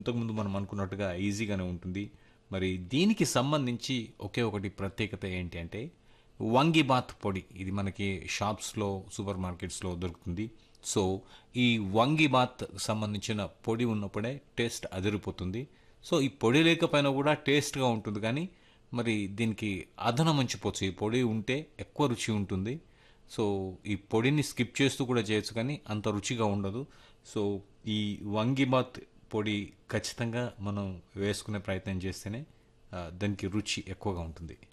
ఇంతకుముందు మనం అనుకున్నట్టుగా ఈజీగానే ఉంటుంది మరి దీనికి సంబంధించి ఒకే ఒకటి ప్రత్యేకత ఏంటి అంటే వంగిబాత్ పొడి ఇది మనకి షాప్స్లో సూపర్ మార్కెట్స్లో దొరుకుతుంది సో ఈ వంగిబాత్ సంబంధించిన పొడి ఉన్నప్పుడే టేస్ట్ అదిరిపోతుంది సో ఈ పొడి లేకపోయినా కూడా టేస్ట్గా ఉంటుంది కానీ మరి దీనికి అదనం ఉంచిపోవచ్చు ఈ పొడి ఉంటే ఎక్కువ రుచి ఉంటుంది సో ఈ పొడిని స్కిప్ చేస్తూ కూడా చేయొచ్చు కానీ అంత రుచిగా ఉండదు సో ఈ వంగిబాత్ పొడి ఖచ్చితంగా మనం వేసుకునే ప్రయత్నం చేస్తేనే ఆ, దానికి రుచి ఎక్కువగా ఉంటుంది